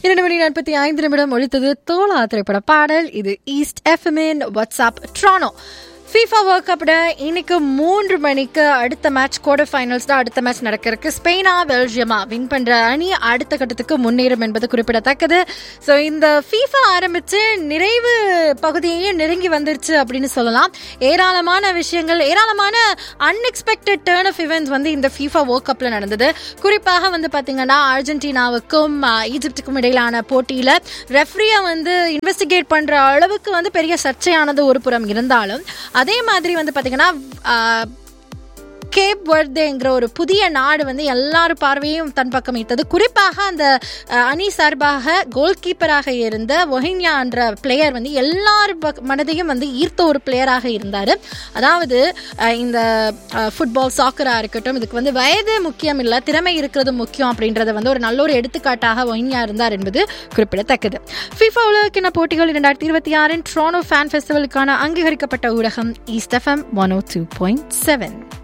இரண்டு மணி நாற்பத்தி ஐந்து நிமிடம் ஒழித்தது தோலா திரைப்பட பாடல் இது ஈஸ்ட் எஃப்எம்இன் வாட்ஸ்அப் ட்ரானோ ஃபீஃபா வேர்ல்ட் கப்ல இன்னைக்கு மூன்று மணிக்கு அடுத்த மேட்ச் குவார்டர் ஃபைனல்ஸ் தான் அடுத்த மேட்ச் நடக்க இருக்கு ஸ்பெயினா பெல்ஜியமா வின் பண்ற அணி அடுத்த கட்டத்துக்கு முன்னேறும் என்பது குறிப்பிடத்தக்கது ஸோ இந்த ஃபீஃபா ஆரம்பிச்சு நிறைவு பகுதியையும் நெருங்கி வந்துருச்சு அப்படின்னு சொல்லலாம் ஏராளமான விஷயங்கள் ஏராளமான அன்எக்ஸ்பெக்டட் டேர்ன் ஆஃப் இவெண்ட்ஸ் வந்து இந்த ஃபீஃபா வேர்ல்ட் கப்ல நடந்தது குறிப்பாக வந்து பாத்தீங்கன்னா அர்ஜென்டினாவுக்கும் அஹ், ஈஜிப்டுக்கும் இடையிலான போட்டியில ரெஃப்ரியை வந்து இன்வெஸ்டிகேட் பண்ற அளவுக்கு வந்து பெரிய சர்ச்சையானது ஒரு புறம் இருந்தாலும் அதே மாதிரி வந்து பாத்தீங்கன்னா அஹ், கேப் வர்தேங்கிற ஒரு புதிய நாடு வந்து எல்லாரும் பார்வையும் தன் பக்கம் ஈர்த்தது குறிப்பாக அந்த அஹ், அணி சார்பாக கோல் கீப்பராக இருந்த ஒஹின்யா என்ற பிளேயர் வந்து எல்லார் பக்- மனதையும் வந்து ஈர்த்த ஒரு பிளேயராக இருந்தார் அதாவது அஹ், இந்த ஃபுட்பால் சாக்கராக இருக்கட்டும் இதுக்கு வந்து வயது முக்கியம் இல்லை திறமை இருக்கிறது முக்கியம் அப்படின்றத வந்து ஒரு நல்ல ஒரு எடுத்துக்காட்டாக ஒஹின்யா இருந்தார் என்பது குறிப்பிடத்தக்கது ஃபிஃபா உலகக்கிண போட்டிகள் இரண்டாயிரத்தி இருபத்தி ஆறின் ட்ரானோ ஃபேன் ஃபெஸ்டிவலுக்கான அங்கீகரிக்கப்பட்ட ஊடகம் East FM one O two point seven